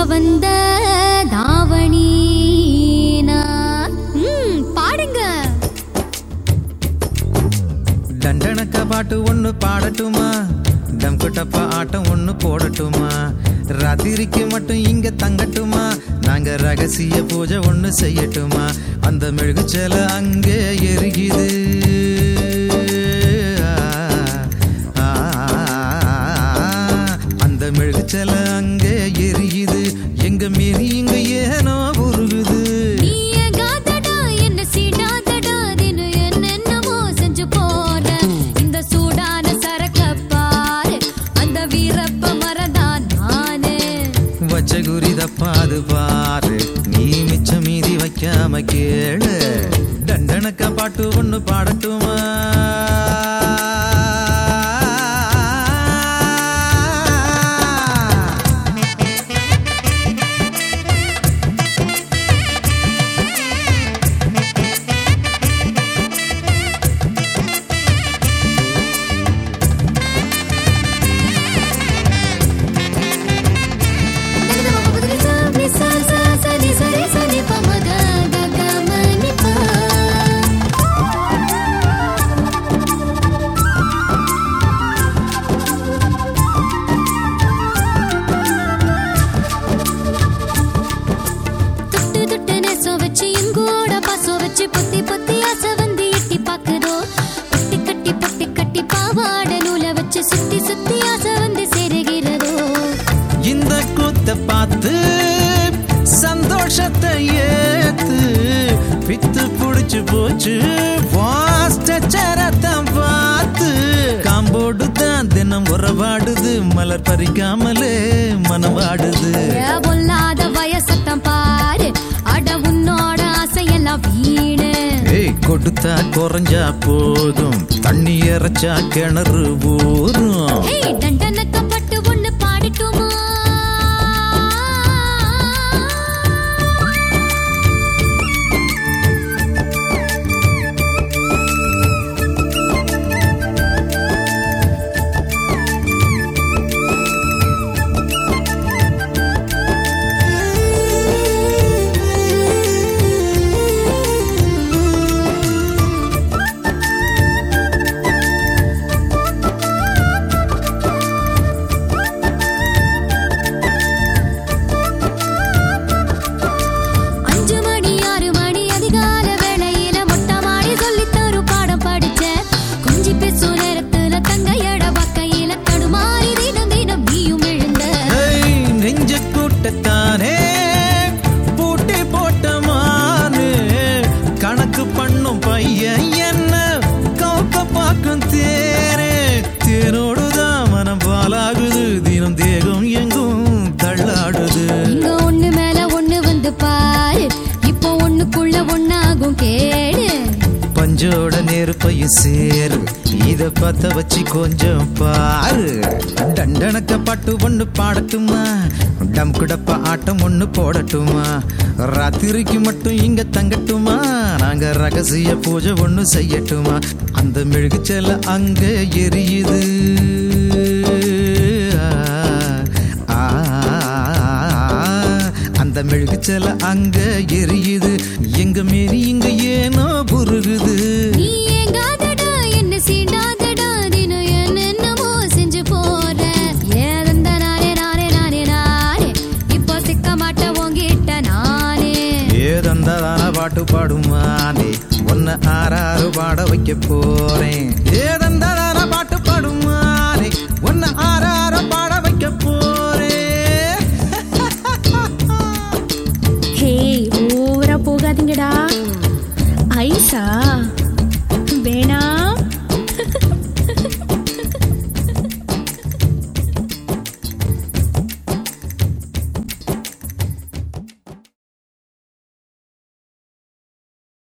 வந்த தாவணி ம் பாடுங்க ದಂಡಣಕ್ಕ ಪಾಟು ஒண்ணு பாடட்டுமா டம்குட்டப்பா ஆட்டம் ஒண்ணு போடட்டுமா ராத்திரிக்கு மட்டும் இங்க தங்கட்டுமா நாங்க ரகசிய பூஜை ஒண்ணு செய்யட்டுமா அந்த மெழுகுச்சல அங்கே எரியுது ஆ, அந்த மெழுகுச்சல அங்கே எரியுது எங்க மீறி இங்க ஏனோ உருகுது நீ ஏகாதடா என்ன சீடாதடா தினு என்னென்னமோ செஞ்சு போற இந்த சூடான சரக்க பாரு அந்த வீரப்ப மரதான் நானு வச்ச குறி தப்பாது பாரு நீ மிச்சம் மீதி வைக்காம கேளு தண்டனக்க பாட்டு ஒண்ணு பாடட்டுமா துட்டு துட்டு நெசம் வச்சு எங்கூட பாசம் வச்சு பொத்தி பொத்தி ஆசை வந்து எட்டி பாக்குதோ பொட்டி கட்டி பொட்டி கட்டி பாவாட நூலை வச்சு சுத்தி சுத்தி ஆசை வந்து சேருகிறதோ இந்த கூத்த பார்த்து சந்தோஷத்தை ஏத்து பித்து புடிச்சு போச்சு வாஸ்டரத்தம் பார்த்து காம்போடு தான் தினம் உறவாடுது மலர் பறிக்காமலே மனவாடுது ஏ பொல்லாத வயசத்தம் பாரு அட உன்னோட ஆசையெல்லாம் வீணு ஏய் கொடுத்தா குறைஞ்சா போதும் தண்ணி இறைச்சா கிணறு ஊறும் ஹே தண்டனக்கப்பட்டு ஒண்ணு பாடட்டுமா அஞ்சு மணி ஆறு மணி அதிகால வேளையில மொட்டை மாடி சொல்லித் தரும் பாடம் படிச்சேன் கொஞ்சி பேசும் நேரத்துல தங்கையட வக்கையில தடுமாறி தினம் தினம் நீயும் எழுந்த ஏய், நெஞ்ச கூட்டத்தானே பூட்டி போட்ட மானு கணக்கு பண்ணும் பையன் என்ன கவுக்க பார்க்கும் தேனே தேனோடுதான் மனம் பாலாகுது தினம் தேகம் எங்கும் தள்ளாடுது இங்க ஒண்ணு மேல ஒண்ணு வந்து பாரு இப்போ ஒண்ணுக்குள்ள ஒண்ணாகும் கேடு பஞ்சோட நெருப்பையும் சேரு இத பத்த வச்சு கொஞ்சம் பாரு தண்டனக்க பாட்டு ஒண்ணு பாடட்டுமா டம் குடப்ப ஆட்டம் ஒண்ணு போடட்டுமா ராத்திரிக்கு மட்டும் இங்க தங்கட்டுமா நாங்க ரகசிய பூஜை ஒண்ணு செய்யட்டுமா அந்த மெழுகுச்சல அங்க எரியுது ஆ, அந்த மெழுகுச்சல அங்க எரியுது எங்க மீறி இங்க ஏனோ புருகுது நீ ஏங்காதடா என்ன சீண்டாதடா தினம் என்னென்னமோ செஞ்சு போற ஏதந்த நானே நானே நானே நானே இப்போ சிக்க மாட்ட உங்கிட்ட நானே ஏதந்தான பாட்டு பாடுமானே உன்னை ஆறாறு பாட வைக்க போறேன் ஏதந்தான பாட்டு பாடுமானே உன்னை ஆறாறு பாட வைக்க போறேன் ஹே ஓவரா போகாதீங்கடா ஐசா